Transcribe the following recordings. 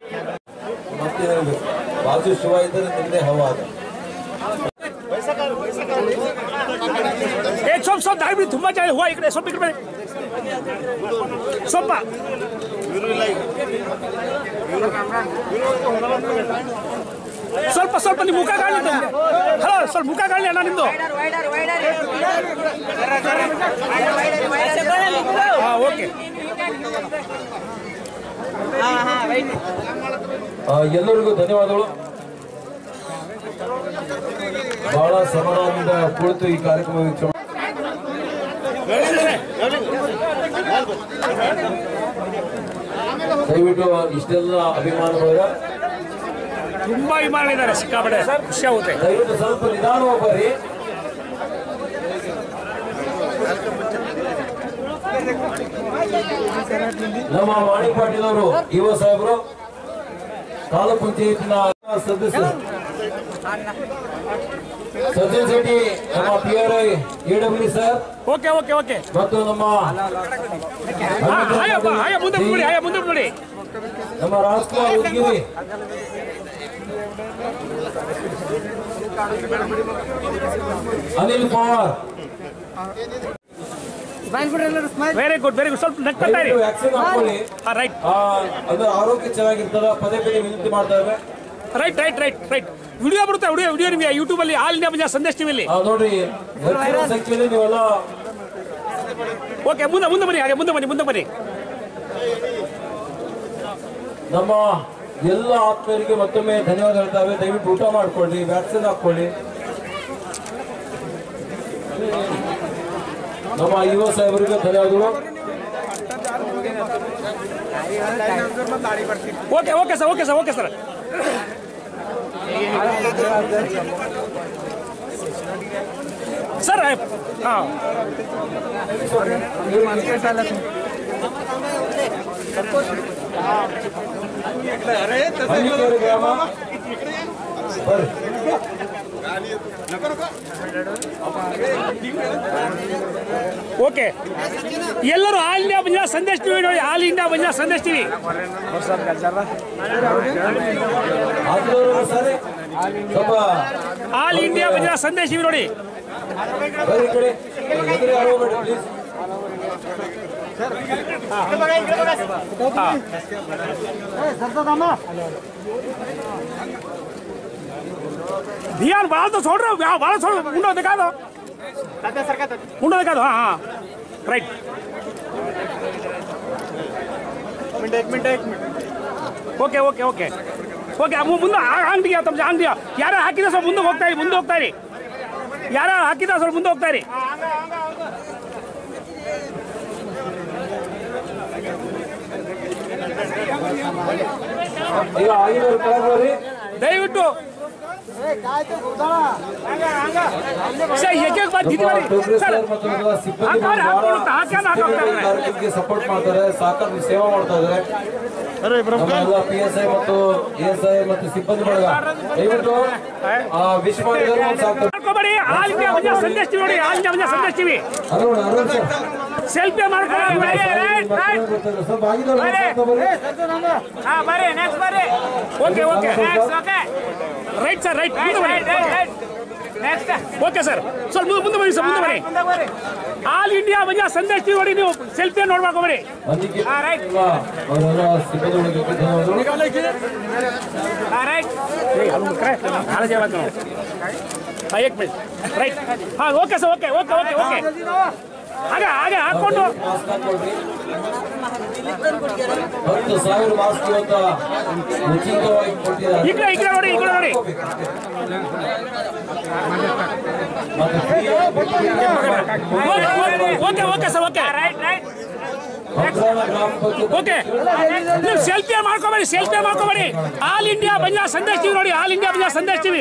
ಮತ್ತೇನಿರಬೇಕು ಬಾಜು ಶಿವ ಇದ್ದರೆ ನಿಮ್ಮದೇ ಹವಾದ ಏ ಸ್ವಲ್ಪ ಸ್ವಲ್ಪ ದಾರಿ ಬಿಡಿ ತುಂಬಾ ಜನ ಹೂವು ಈ ಕಡೆ ಸ್ವಲ್ಪ ಈ ಕಡೆ ಬನ್ನಿ. ಸ್ವಲ್ಪ ಸ್ವಲ್ಪ ಸ್ವಲ್ಪ ನಿಮ್ಮ ಮುಖ ಕಾಣಲಿ ಹಲೋ ಸ್ವಲ್ಪ ಮುಖ ಕಾಣಲಿ ಅಣ್ಣ ನಿಮ್ದು ಹಾ ಓಕೆ ಆ, ಎಲ್ಲರಿಗೂ ಧನ್ಯವಾದಗಳು ಬಹಳ ಸಮಾಧಾನದಿಂದ ಕುಳಿತು ಈ ಕಾರ್ಯಕ್ರಮ ವೀಕ್ಷಣೆ ದಯವಿಟ್ಟು ಇಷ್ಟೆಲ್ಲ ಅಭಿಮಾನಿಗಳ ತುಂಬಾ ವಿಮಾನ ಇದ್ದಾರೆ ಸಿಕ್ಕಾಪಟ್ಟೆ ಖುಷಿ ಆಗುತ್ತೆ ದಯವಿಟ್ಟು ಸ್ವಲ್ಪ ನಿಧಾನವಾಗಿ ಬರ್ರಿ ನಮ್ಮ ವಾಣಿ ಪಾಟೀಲ್ ಅವರು ಯುವ ಸಾಹೇಬರು ತಾಲೂಕ್ ಪಂಚಾಯತ್ನ ಸದಸ್ಯರು ಸಚಿನ್ ಶೆಟ್ಟಿ ನಮ್ಮ P R I E W sir okay okay okay ಮತ್ತು ನಮ್ಮ ಹಾಯಪ್ಪ ಹಾಯ ಮುಂದೆ ಬಿಡಿ ಹಾಯ ಮುಂದೆ ಬಿಡಿ ನಮ್ಮ Rajkumar Udgiri Anil Pawar very good very good ಸ್ವಲ್ಪ ನಗ್ತಾ ಇರಿ ವ್ಯಾಕ್ಸಿನ್ ಹಾಕೊಳ್ಳಿ ಹಾ ರೈಟ್ ಆ, ಅದು ಆರೋಗ್ಯ ಚೆನ್ನಾಗಿರ್ತದ ಪದೇ ಪದೇ ವಿನಂತಿ ಮಾಡ್ತಾ ಇದ್ದಾರೆ right right right right video ಬರುತ್ತೆ ವಿಡಿಯೋ ವಿಡಿಯೋ ನಿಮಗೆ ಯೂಟ್ಯೂಬ್ ಅಲ್ಲಿ ಆಲ್ ಇಂಡಿಯಾ ಪಂಜಾಬ್ ಸಂದೇಶ್ ಟಿವಿಲಿ ಆ, ನೋಡ್ರಿ ಹೆಚ್ಚಿನ ಸಂಖ್ಯೆಯಲ್ಲಿ ನೀವೆಲ್ಲ ಓಕೆ ಮುಂದೆ ಮುಂದೆ ಬನ್ನಿ ಹಾಗೆ ಮುಂದೆ ಬನ್ನಿ ಮುಂದೆ ಬನ್ನಿ ನಮ್ಮ ಎಲ್ಲ ಆತ್ಮೀಯರಿಗೆ ಮತ್ತೊಮ್ಮೆ ಧನ್ಯವಾದ ಹೇಳ್ತಾವೆ ದಯವಿಟ್ಟು ಊಟ ಮಾಡ್ಕೊಳ್ಳಿ ವ್ಯಾಕ್ಸಿನ್ ಹಾಕೊಳ್ಳಿ ನಮ್ಮ ಯುವ ಸಾಹೇಬರಿಗೆ ಧನ್ಯವಾದಗಳು okay okay sir okay sir okay sir sir ಹಾಂ ಹಳ್ಳಿಕೆರೆ ಗ್ರಾಮ ಬರ್ರಿ ಓಕೆ ಎಲ್ಲರೂ all India Punjab Sandesh TV ನೋಡಿ all India Punjab Sandesh TV ಆದಿಲವರು ಸರಿ ಸ್ವಲ್ಪ all India Punjab Sandesh TV ನೋಡಿ ಬರ್ರಿ ಈ ಕಡೆ ಎದುರು ಯಾರು ಹೋಗ್ಬೇಡಿ ಪ್ಲೀಸ್ ध्यान बाल तो छोड़ रहे हो बाल बाल छोड़ मुंडो दिखा दो मुंडो दिखा दो हाँ हाँ right okay okay okay okay ಮುಂದೆ ಅಂಗಡಿಗೆ ತಮ್ಮ ಅಂಗಡಿಯ ಯಾರು ಹಾಕಿದ ಸ್ವಲ್ಪ ಮುಂದೆ ಹೋಗ್ತಾ ಇರಿ ಮುಂದೆ ಹೋಗ್ತಾ ಇರಿ ಯಾರು ಹಾಕಿದ ಸ್ವಲ್ಪ ಮುಂದೆ ಹೋಗ್ತಾ ಇರಿ ಈಗ ಆಗಿದವ್ರು ಕೆಳಗೆ ಬರ್ರಿ ದಯವಿಟ್ಟು ಸರ್ ಏಕೆ ಬಾತ್ ಗಿದ್ದಿ ಮಾಡಿ ಸರ್ ಹಾಕೋರೆ, ಹಾಕ್ಕೊಂಡು ಹಾಕ್ಯಾನ ಹಾಕೋಗ್ತಾರೆ. ಸಪೋರ್ಟ್ ಮಾಡ್ತಾರೆ ಸಾಕಷ್ಟು ಸೇವೆ ಮಾಡ್ತಾ ಇದ್ದಾರೆ ನಮ್ಮೆಲ್ಲ ಪಿ ಎಸ್ ಐ ಮತ್ತು ಎಸ್ ಐ ಮತ್ತು ಸಿಬ್ಬಂದಿ ಬಳಗ ದಯವಿಟ್ಟು ಆ ವಿಶ್ ಮಾಡಿದ್ರೆ ಒಂದು ಸಾಕು ಮಾಡ್ಕೋಬೇಡಿ ಆಲ್ ಇಂಡಿಯಾ ಮಂಜಾ ಸಂದೇಶ್ ಟಿವಿ ನೋಡಿ ಆಲ್ ಇಂಡಿಯಾ ಮಂಜಾ Sandesh TV Arun Arun sir selfie ಮಾಡ್ಕೊಳ್ಳಿ ರೈಟ್ ರೈಟ್ ಸ್ವಲ್ಪ ಆಗಿದವ್ರು ಬರ್ರಿ. Okay okay right sir right ಮುಂದೆ ಬನ್ನಿ ಓಕೆ ಸರ್ ಸ್ವಲ್ಪ ಮುಂದೆ ಮುಂದೆ ಬನ್ನಿ ಸರ್ ಮುಂದೆ ಬನ್ನಿ ಆಲ್ ಇಂಡಿಯಾ ಮಂಜಾ ಸಂದೇಶ್ ಟಿವಿ ನೋಡಿ ನೀವು ಸೆಲ್ಫಿ ನೋಡ್ಬೇಕು ಬೇಡಿ ಅದಕ್ಕೆ ಇಲ್ಲ, ಅವರೆಲ್ಲ ಸಿಬ್ಬಂದಿ ಬಳಗಕ್ಕೆ ಧನ್ಯವಾದಗಳು ಕಾಳಜಿ ಆಗ್ಬೇಕು ನಾವು ಹಾಂ ಏಕ್ ಮಿನಿಟ್ ರೈಟ್ ಹಾಂ okay sir okay okay okay okay ಹಾಗೆ ಹಾಗೆ ಹಾಕೊಂಡು ಮಾಸ್ಕ್ ಹಾಕೊಳ್ರಿ ಹತ್ತು ಸಾವಿರ ಮಾಸ್ಕ್ ಇವತ್ತ ಉಚಿತವಾಗಿ ಕೊಟ್ಟಿದ್ದಾರೆ ಈ ಕಡೆ ಈ ಕಡೆ ನೋಡಿ ಈ ಕಡೆ ನೋಡಿ ಮತ್ತೆ free ಆಗಿ ಕೊಟ್ಟಿದ್ದಾರೆ. Okay okay sir okay Hansala ಗ್ರಾಮ ಪಂಚಾಯತ್ ಓಕೆ ನೀವು ಸೆಲ್ಫಿ ಮಾಡ್ಕೋಬೇಡಿ ಸೆಲ್ಫಿ ಮಾಡ್ಕೋಬೇಡಿ ಆಲ್ ಇಂಡಿಯಾ ಬಂಜಾ ಸಂದೇಶ್ ಟಿವಿ ನೋಡಿ ಆಲ್ ಇಂಡಿಯಾ ಬಂಜಾ ಸಂದೇಶ್ ಟಿವಿ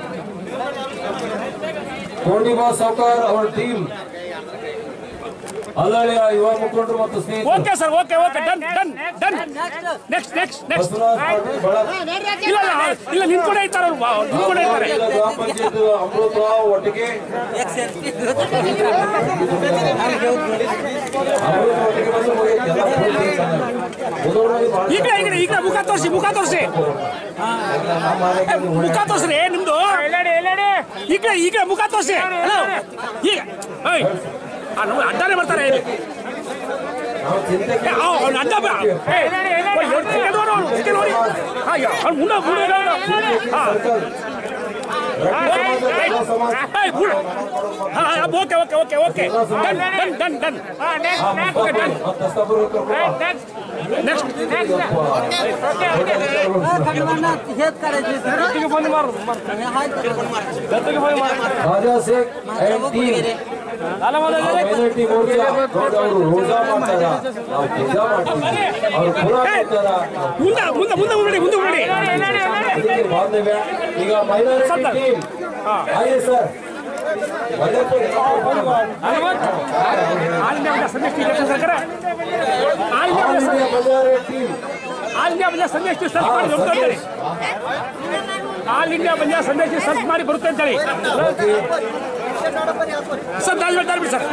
ಕೋಣಿಬಾ ಸಾವ್ಕಾರ್ ಅವರ ಟೀಮ್ ಅಲ್ಲಳಿಯ ಯುವ ಮುಖಂಡರು ಮತ್ತು ಸ್ನೇಹಿತರು okay sir okay okay done done done next next next Basavaraj Patil ಬಳ ಇಲ್ಲ ಇಲ್ಲ ಇಲ್ಲ ನಿಂತ್ಕೊಂಡೇ ಇರ್ತಾರೆ ಅವ್ರು ನಿಂತ್ಕೊಂಡೇ ಇರ್ತಾರೆ ಜಿಲ್ಲಾ ಗ್ರಾಮ ಪಂಚಾಯತ್ ಅಮೃತ ಒಟ್ಟಿಗೆ ಅಮೃತ ಒಟ್ಟಿಗೆ ಬಂದು ಮುಗಿಯಿತು. ಎಲ್ಲ ಪೂರ್ತಿ ಚೆನ್ನಾಗಿ. ಉದೋಣಿ ಬಹಳ ಈಗ ಈಗ ಈಗ ಮುಖ ತೋರಿಸಿ ಮುಖ ತೋರಿಸಿ ನಮ್ಮ ಮನೆಗೆ ನೀವು ಮುಖ ತೋರಿಸ್ರಿ ನಿಮ್ದು ಈಗ ಈಗ ಮುಖ ತೋರಿಸಿ ಹಲೋ ಈಗ ಏಯ್ ಆ, ನಮ್ಮ ಅಡ್ಡಾನೆ ಬರ್ತಾರೆ ಇಲ್ಲಿ ನಾವು ಚಿಂತೆ ಏ, ಆ, ಅವ್ನು ಅಡ್ಡ ಬ- ಏಯ್, ಓಯ್, ನೋಡಿ, ಚಿಕ್ಕ ನೋಡು ಅವ್ನು, ಚಿಕ್ಕ ನೋಡಿ. ಆ, ಯಾ, ಅವ್ನು ಮುಂದೆ ಮುಂದೆ ಇರೋ ಅವ್ನು. ಆ, ಸರ್ಕಲ್ ಏಯ್, ಏಯ್, ಮುಂದೆ. ಆ, ಆ, okay okay okay okay done done done done okay done ಮತ್ತಷ್ಟೊಬ್ಬರು ಕರ್ಕೊಂಡು next Raja Sheikh and team minority Morcha ನೋಡಿ ಅವರು ರೋಜಾ ಮಾಡ್ತಾರ ನಾವು ಪೂಜಾ ಮಾಡ್ತೀವಿ ಅವರು ಪುರ ಮಾಡ್ತಾರ ಮುಂದೆ ಮುಂದೆ ಮುಂದೆ ಹೋಗ್ಬೇಡಿ ಮುಂದೆ ಹೋಗ್ಬೇಡಿ ಇದಕ್ಕೆ ಬಾಂಧವ್ಯ ಈಗ ಮೈನಾರಿಟಿ ಟೀಮ್ ಹಾಗೆ ಸರ್ ಒಳ್ಳೆಪ್ಪ ಆಲ್ ಇಂಡಿಯಾ ಸಂದೇಶ್ ಟೀಚರ್ ಸರ್ಕಾರ ಆಲ್ ಇಂಡಿಯಾ ಆಲ್ ಇಂಡಿಯಾ ಬಜಾರ್ ಟೀಮ್ ಆಲ್ ಇಂಡಿಯಾ ಬಂಜಾ ಸಂದೇಶ್ ಸರ್ಚ್ ಮಾಡಿ ಬರುತ್ತೆ ಅಂತೇಳಿ ಆಲ್ ಇಂಡಿಯಾ ಬಂಜಾ ಸಂದೇಶ್ ಸರ್ಚ್ ಮಾಡಿ ಬರುತ್ತೆ ಅಂತೇಳಿ ಸರ್ ದಾಲ್ಬೇಡಿ ದಾಲ್ಬೇಡಿ ಸರ್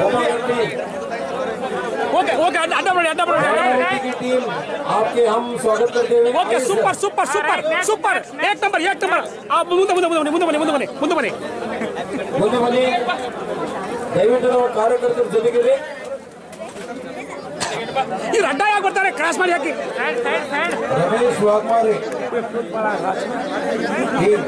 ಓಕೆ ಓಕೆ ಅಡ್ಡ ಅಡ್ಡ ಮಾಡಿ ಅಡ್ಡ ಮಾಡಿ की टीम आपके हम स्वागत करते हुए okay super super super super ಏಕ್ ನಂಬರ್ ಏಕ್ ನಂಬರ್ ಆ ಮುಂದೆ ಮುಂದೆ ಮುಂದೆ ಮುಂದೆ ಬನ್ನಿ ಮುಂದೆ ಬನ್ನಿ ಮುಂದೆ ಬನ್ನಿ ಮುಂದೆ ಬನ್ನಿ ದಯವಿಟ್ಟು ನಾವು ಕಾರ್ಯಕರ್ತರ ಜೊತೆಗೆ ಈ ಅಡ್ಡ ಯಾಕೆ ಬರ್ತಾರೆ ಕ್ರಾಸ್ ಮಾಡಿ ಹಾಕಿ ರಮೇಶ್ ವಾಗ್ಮಾರಿ ಟೀಮ್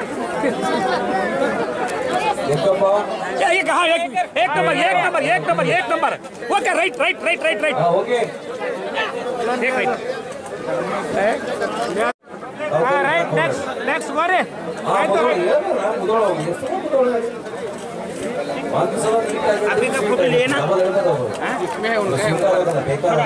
ಯಾಕಪ್ಪ ಏ, ಏಕ್ ಹಾ ಏಕ್ ಏಕ್ ನಂಬರ್ ಏಕ್ ನಂಬರ್ ಏಕ್ ನಂಬರ್ ಏಕ್ number okay right right right right right ಹಾ, ಓಕೆ ಏಕ್ ರೈಟ್ ರೈಟ್ ನೆಕ್ಸ್ಟ್ ನೆಕ್ಸ್ಟ್ ಬರ್ರಿ ಹಾ, ಮುದೋಳ, ಏನಲ್ಲ, ಮುದೋಳ, ಎಷ್ಟು ಮುದೋಳ? ಒಂದು ಸಲ meet ಆಗಿದ್ರೆ ಡಬಲ್ ಹೇಳ್ತಾರೆ ಅವ್ರು. ಸ್ವೀಕಾರ ಆಗಲ್ಲ, ಬೇಕಾದ್ರೆ.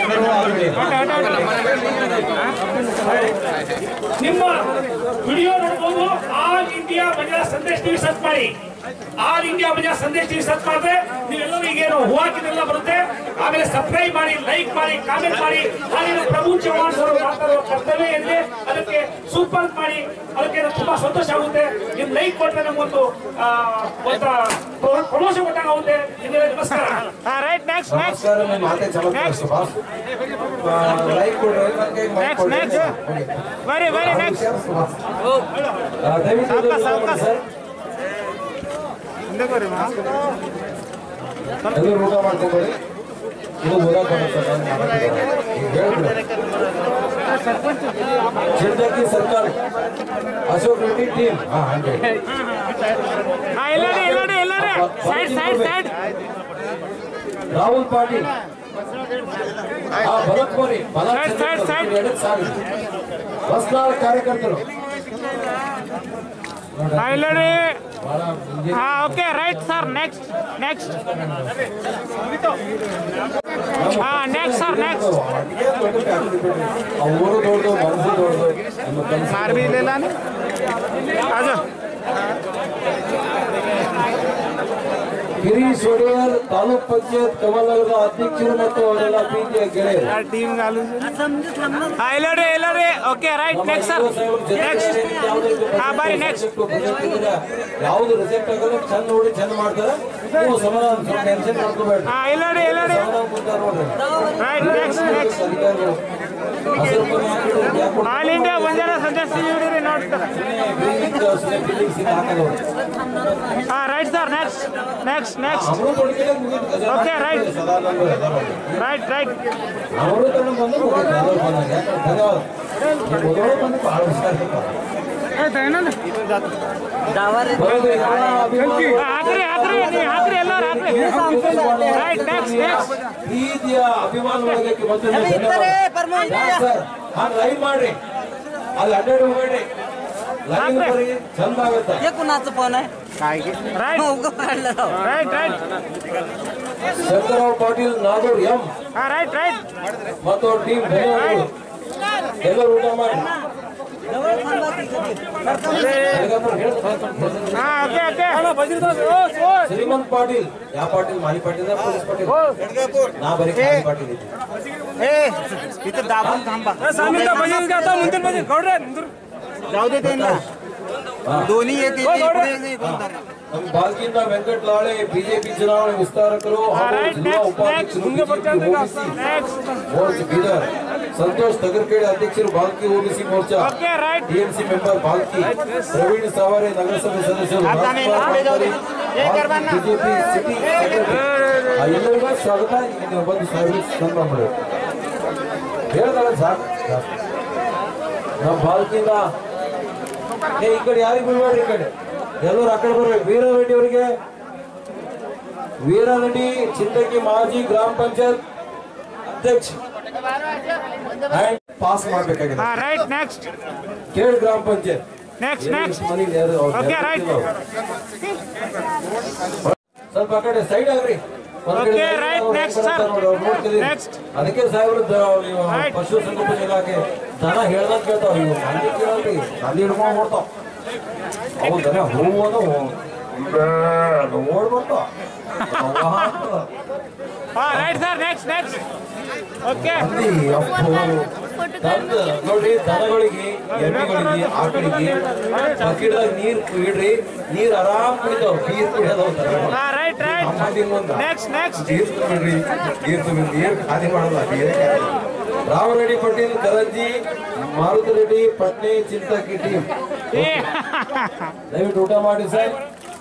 ನಿಮ್ಮ ವಿಡಿಯೋ ನೋಡ್ಬೋದು all India Banjara Sandesh TV search ಮಾಡಿ all India Banjara Sandesh TV search ಮಾಡಿದ್ರೆ ನೀವೆಲ್ಲರೂ ಈಗೇನು ಹೂವಾಕಿನೆಲ್ಲ ಬರುತ್ತೆ ಆಮೇಲೆ ಸಬ್ಸ್ಕ್ರೈಬ್ ಮಾಡಿ ಲೈಕ್ ಮಾಡಿ ಕಾಮೆಂಟ್ ಮಾಡಿ ಹಾಗೆ ಪ್ರಭು ಚೌಹಾಣ್ ಅವರು ಮಾತಾಡುವ ಕರ್ತವ್ಯ ಏನಿದೆ ಅದಕ್ಕೆ ಸೂಪರ್ ಮಾಡಿ ಅದಕ್ಕೆ ನಮ್ಗೆ ತುಂಬಾ ಸಂತೋಷ ಆಗುತ್ತೆ ನಿಮ್ ಲೈಕ್ ಕೊಟ್ಟರೆ ನಮಗೊಂದು ಆ, ಒಂಥರ ಪ್ರಮೋಷನ್ ಕೊಟ್ಟಾಗ ಆಗುತ್ತೆ ನಿಮಗೆ ನಮಸ್ಕಾರ ರೈಟ್ ನೆಕ್ಸ್ಟ್ ನಮಸ್ಕಾರ ನಿಮ್ಮ ಮಾತೆ ಚಮತ್ಕಾರ ಸುಭಾಷ್ ಲೈಕ್ ಕೊಡ್ರಿ ನನಗೆ mic ಕೊಡ್ರಿ. ವೆರಿ ವೆರಿ ಆ, ದಯವಿಟ್ಟು ಇದು ಮಾಡಿ ಸರ್ ಎಲ್ಲರೂ ಊಟ ಮಾಡ್ಕೊಂಡ್ಬರಿ ಇದು ಓದಕ್ಕೆ ಬರುತ್ತೆ ಸರ್, ನಾನು ಮಾಡಕ್ಕಿಲ್ಲ. ಈಗ ಹೇಳ್ಬಿಡು. ಚಿರ್ದಕ್ಕಿ ಸರ್ಕಲ್ ಅಶೋಕ್ ರೆಡ್ಡಿ ಟೀಮ್ ಹಾ ಹಂಡ್ರೆಡ್ ಎಲ್ಲಡಿ ಎಲ್ಲಡಿ ಎಲ್ಲಡಿ side side side Rahul Patil ಆ ಭರತ್ ಕೋರಿ Side, side, side. ಹೊಸನಾಳ್ ಕಾರ್ಯಕರ್ತರು ಎಲ್ಲಡಿ ಬಹಳ ಮುಂದೆ ಹಾ okay right sir next next ಹಾ ನೆಕ್ಸ್ಟ್ ಸರ್ ನೆಕ್ಸ್ಟ್ ಅವರು ದೊಡ್ಡದು ಮನಸ್ಸು ದೊಡ್ಡದು ನಿಮ್ಮ ಕನಸು ಮಾರ್ भी ले लाने आजा ಗಿರೀಶ್ ಒಡೆಯರ್ ತಾಲೂಕ್ ಪಂಚಾಯತ್ ಕಮಲನಗರದ ಅಧ್ಯಕ್ಷರು ಮತ್ತು ಅವರೆಲ್ಲ ಪ್ರೀತಿಯ ಗೆಳೆಯರು टीम गालू हाँ ಎಲ್ಲಡಿ ಎಲ್ಲಡಿ okay right next sir next ಹಾ ಬಾರಿ ನೆಕ್ಸ್ಟ್ ಯಾವ್ದು ರಿಜೆಕ್ಟ್ ಆಗಲ್ಲ ಚಂದ ನೋಡಿ ಚಂದ ಮಾಡ್ತಾರೆ ನೀವು ಸಮಾಧಾನ ಟೆನ್ಷನ್ ಮಾಡ್ಕೋಬೇಡ್ರಿ ಹಾ ಎಲ್ಲಡಿ ಎಲ್ಲಡಿ ಸಮಾಧಾನ ಕೊಡ್ತಾರೆ ನೋಡ್ರಿ ರೈಟ್ ನೆಕ್ಸ್ಟ್ ನೆಕ್ಸ್ಟ್ ಅಧಿಕಾರಿಗಳು ಹಸಿರು ಬಣ್ಣ ಹಾಕಿದ್ರೆ ಯಾಕ್ ಕೊಡ್ತಾರೆ? ಆಲ್ ಇಂಡಿಯಾ ಬಂಜಾರ ಸದಸ್ಯ ಹಿಡಿರಿ ನೋಡ್ತಾರೆ ಬಿಲ್ಡಿಂಗ್ ಸುಮ್ನೆ ಬಿಲ್ಡಿಂಗ್ ಸಿಕ್ಕ ಹಾಕಲ್ಲ ಅವ್ರು. ಹಾ right sir next next next ಅವರು ಕೊಡ್ಕಿಲ್ಲ ಮುಗೀತು ಗಜ Okay, right. ಸದಾನಂದ ಎಲ್ಲ ಮಾಡಿ. ರೈಟ್ ರೈಟ್ ಅವರು ತನಕ ಬಂದು ಮುಗೀತು ಎಲ್ಲರೂ ಬಂದಾಗ ಯಾಕಂದ್ರೆ ಧನ್ಯವಾದ ನೀವು ಮೊದಲು ಬಂದು ಬಹಳ ಹುಷಾರಿರ್ತಾರೆ ಬರೋದು ಎಲ್ಲ ಅಭಿಮಾನಿಗಳು ಹಾಕ್ರಿ ಹಾಕ್ರಿ ನೀವು ಹಾಕ್ರಿ ಎಲ್ಲರೂ ಹಾಕ್ರಿ ರೈಟ್ ನೆಕ್ಸ್ಟ್ ನೆಕ್ಸ್ಟ್ ಪ್ರೀತಿಯ ಅಭಿಮಾನಿಗಳಿಗೆ ಮತ್ತೊಮ್ಮೆ ಧನ್ಯವಾದ. ಯಾಕ್ ಸರ್ ಹಾಗೆ ಲೈವ್ ಮಾಡ್ರಿ ಅಲ್ಲಿ ಅಡ್ಡಾಡಿ ಹೋಗ್ಬೇಡ್ರಿ ಲೈವ್ ಬರ್ರಿ ಚಂದ ಆಗುತ್ತೆ हे कुणाचं फोन आहे ರೈಟ್ उगं काढलं राव. Right right Shankarrao Patil Nagur M ಹಾ ರೈಟ್ ರೈಟ್ ಮತ್ತು ಅವ್ರ ಟೀಮ್ ಧನ್ಯವಾದಗಳು ಎಲ್ಲರೂ ಊಟ ಮಾಡಿ जवळ थांबा की. ಬೆಳಗಾಪುರ ಹೇಳ್ತಾರೆ. ಹಾ ಓಕೆ ಓಕೆ ಶ್ರೀಮಂತ್ ಪಾಟೀಲ್ ಯಾವ ಪಾಟೀಲ್ ಮಾಲಿ ಪಾಟೀಲ್ ಪೊಲೀಸ್ ಪಾಟೀಲ್ ನಾ ಬರೀ ಖಾಲಿ ಪಾಟೀಲ್ ಇದ್ದೀನಿ इथं दाबून थांबा ಸಾಮಿಂದ ಬಜಿ आता ಮುಂದಿನ ಬಜಿ ಗೌಡ್ರೆ जाऊ दे त्यांना दोन्ही येते ते इकडे नाही बोलतात. ನಮ್ಮ ಬಾಲ್ಕಿಯಿಂದ ವೆಂಕಟ್ ಲಾಳೆ ಬಿಜೆಪಿ ಚುನಾವಣೆ ವಿಸ್ತಾರಕರು ಹಾಗೂ right, ಜಿಲ್ಲಾ next, ಉಪಾಧ್ಯಕ್ಷರು next. ಮುಂದೆ ಬರ್ತಾ BJP ಇದ್ದೀರಾ? OBC Next. ಮೋರ್ಚಾ ಬೀದರ್ ಸಂತೋಷ್ ತಗರ್ಕೇಡಿ ಅಧ್ಯಕ್ಷರು Balki OBC Morcha Okay, right. TMC member Balki Praveen Savare ನಗರಸಭೆ ಸದಸ್ಯರು आता आम्ही पुढे जाऊ दे. हे कर बा ना. BJP city secretary. ಆ, ಎಲ್ಲರಿಗೂ ಸ್ವಾಗತ ಈಗ ನೀವು ಬಂದು ಸರ್ವಿಸ್ ನಮ್ಮ ಮಾಡಿ ಹೇಳ್ದಲ್ಲ ಸಾಕು ಸಾಕು. ನಮ್ಮ ಬಾಲ್ಕಿಯಿಂದ ಏ ಈ ಕಡೆ ಯಾರಿಗೂ ಬಿಡ್ಬೇಡ್ರಿ ಈ ಕಡೆ ಎಲ್ಲರೂ ಆ ಕಡೆ ಬರ್ಬೇಕು ವೀರರೆಡ್ಡಿ ಅವರಿಗೆ ವೀರರೆಡ್ಡಿ ಚಿಂತಕಿ ಮಾಜಿ ಗ್ರಾಮ ಪಂಚಾಯತ್ ಅಧ್ಯಕ್ಷ And ಪಾಸ್ ಮಾಡ್ಬೇಕಾಗಿದೆ ಹಾ ರೈಟ್ ನೆಕ್ಸ್ಟ್ ಕೇಳಿ ಗ್ರಾಮ ಪಂಚಾಯತ್ ನೆಕ್ಸ್ಟ್ ನೆಕ್ಸ್ಟ್ ಮನೆಗೆ ಯಾರು ಅವ್ರು Okay, ಯಾರು right. ಗೊತ್ತಿಲ್ಲ ಅವ್ರು. ಸ್ವಲ್ಪ ಆ ಕಡೆ ಸೈಡ್ ಆಗ್ರಿ ಒಂದ್ ಕಡೆ Okay, ಸೈಡ್ right, ಅವ್ರು next, ಹೆಂಗ್ ಬರ್ತಾರೆ sir. ನೋಡಿ, ಅವ್ರು ನೋಡ್ತಿದೀನಿ. Next. ಅದಕ್ಕೆ ಸಾಹೇಬ್ರು ದ- ನೀವು Right. ಪಶು ಸಂಗೋಪನೆ ಇಲಾಖೆ ದನ ಹೇಳ್ದಂಗ್ ಕೇಳ್ತಾವ ಇವು ಮಂದಿ ಕೇಳಲ್ರಿ ಅಲ್ಲಿ ಹಿಡ್ಕೊಂಡ್ ಓಡ್ತಾವ ಅವು ದನ ಹೂವು ಅದು ಓಡ್ ಬರ್ತಾವ ಅವ್ವ ಅಂತದ. ಹಾ right sir next next okay ಮಂದಿ ಅಪ್ಪೋ. ತಂದ ನೋಡಿ ದನಗಳಿಗೆ ಎಮ್ಮೆಗಳಿಗೆ ಆಕಳಿಗೆ ಬಕೆಟ್ದಾಗ ನೀರ್ ಇಡ್ರಿ ನೀರ್ ಆರಾಮ್ ಕುಡಿತಾವ ನೀರ್ ಕುಡಿಯೋದು ಹಾ ರೈಟ್ ರೈಟ್ ನೆಕ್ಸ್ಟ್ ನೆಕ್ಸ್ಟ್ ನೀರ್ ತುಂಬಿಡ್ರಿ ನೀರ್ ತುಂಬಿ ನೀರ್ ಖಾಲಿ ಮಾಡಲ್ಲ ನೀರೇ ರಾಮರೆಡ್ಡಿ ಪಟೇಲ್ ಕರಂಜಿ ಮಾರುತಿ ರೆಡ್ಡಿ ಪಟ್ನಿ ಚಿಂತಕಿ ಟೀಮ್ ಏ ದಯವಿಟ್ಟು ಊಟ ಮಾಡಿ ಸರ್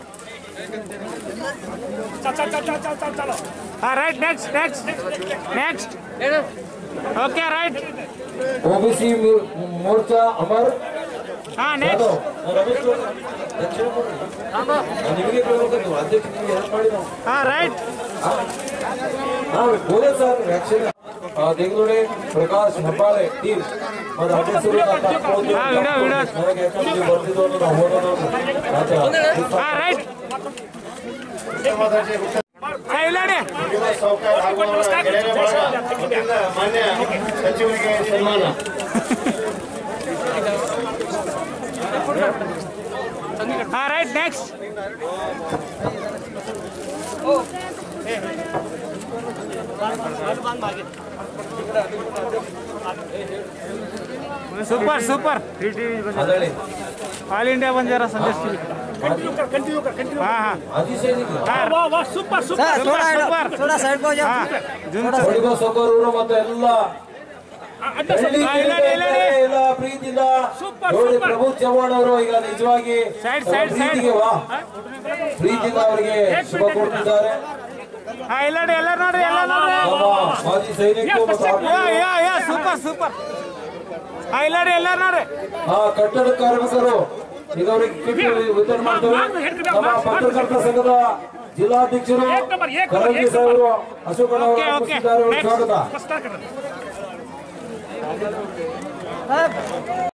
ಹಾ right next next next okay right OBC Morcha Amar ಹಾ ನೆಕ್ಸ್ಟ್ ಯಾದವ್ ರಮೇಶ್ ಗೌಡ, ದಕ್ಷಿಣ ಕೊಡ್ರಿ. ನಾನು ನಿಮಗೆ ಕೇಳ್ಬೇಕಂತ ಅಧ್ಯಕ್ಷ ನಿಮಗೆ ಹೆಲ್ಪ್ ಮಾಡಿ ನಾವು ಹಾ ರೈಟ್ ನಾವು ಬೋಲೆ ಸರ್ ಆಕ್ಷನ್ ದೇಗಲೋಡೆ ಪ್ರಕಾಶ್ ಹೆಬ್ಬಾಳೆ ಟೀಮ್ ಮತ್ತು ಅಧ್ಯಕ್ಷರು ನಾವು ತಪ್ಪಿಕೊಂಡು ಹಾ, ವಿಡಿಯೋ, ವಿಡಿಯೋ. ನನಗೆ ಯಾಕಂದ್ರೆ ನೀವು ಬರ್ತಿದ್ದು ಅಂದ್ರೆ ನಾವು ಓದೋದು ರಾಜ. ಹಾ ರೈಟ್ ಹಾ ಇಲ್ಲ ನೋಡಿ ಮಾನ್ಯ ಸಚಿವರಿಗೆ ಸನ್ಮಾನ ಹಾ ರೈಟ್ ನೆಕ್ಸ್ಟ್ ಸೂಪರ್ ಸೂಪರ್ ಅದರಲ್ಲಿ all India Banjara Sandesh TV ಹಾ ಹಾ ಮಾಜಿ ಸೈನಿಕ ಸೂಪರ್ सर थोडा ಸೂಪರ್ थोडा साइड को जाओ ಹೊಡಿಗೋ ಸೊಕರೂರು ಮತ್ತು ಎಲ್ಲ ಹಳ್ಳಿ ಹಾ, ಇಲ್ಲ ನೋಡಿ, ಇಲ್ಲ ನೋಡಿ. ಎಲ್ಲ ಪ್ರೀತಿಯಿಂದ ಸೂಪರ್, ನೋಡಿ ಸೂಪರ್. ಪ್ರಭು ಚವ್ಹಾಣ್ ಅವರು ಈಗ ನಿಜವಾಗಿ ಸೈಡ್, ತಮ್ಮ ಸೈಡ್, ಸೈಡ್. ಪ್ರೀತಿಗೆ ವಾ ಪ್ರೀತಿಯಿಂದ ಅವರಿಗೆ ಶುಭ ಕೊಡ್ತಿದ್ದಾರೆ ಹಾ ಇಲ್ಲ ನೋಡಿ ಎಲ್ಲ ನೋಡಿ ಎಲ್ಲ ನೋಡಿ ನಮ್ಮ ಮಾಜಿ ಸೈನಿಕರು ಮತ್ತು ಯಾ ಯಾ ಯಾ ಸೂಪರ್ ಸೂಪರ್ ಹಾ ಇಲ್ಲ ನೋಡಿ ಎಲ್ಲ ನೋಡಿ ಆ ಕಟ್ಟಡ ಕಾರ್ಮಿಕರು ಈಗ ಅವರಿಗೆ ಕಿಟ್ ವಿತರಣೆ ಮಾಡ್ತೇವೆ ನಮ್ಮ ಪತ್ರಕರ್ತರ ಸಂಘದ ಜಿಲ್ಲಾಧ್ಯಕ್ಷರು ಏಕ್ ನಂಬರ್, ಏಕ್ ನಂಬರ್, ಕರಂಜಿ ಏಕ್ ಸಾಹೇಬರು ಅಶೋಕ್ ಅವರು ಓಕೆ ಓಕೆ ಆಗಮಿಸಿದ್ದಾರೆ. ಅವರಿಗೆ ಸ್ವಾಗತ ನೆಕ್ಸ್ಟ್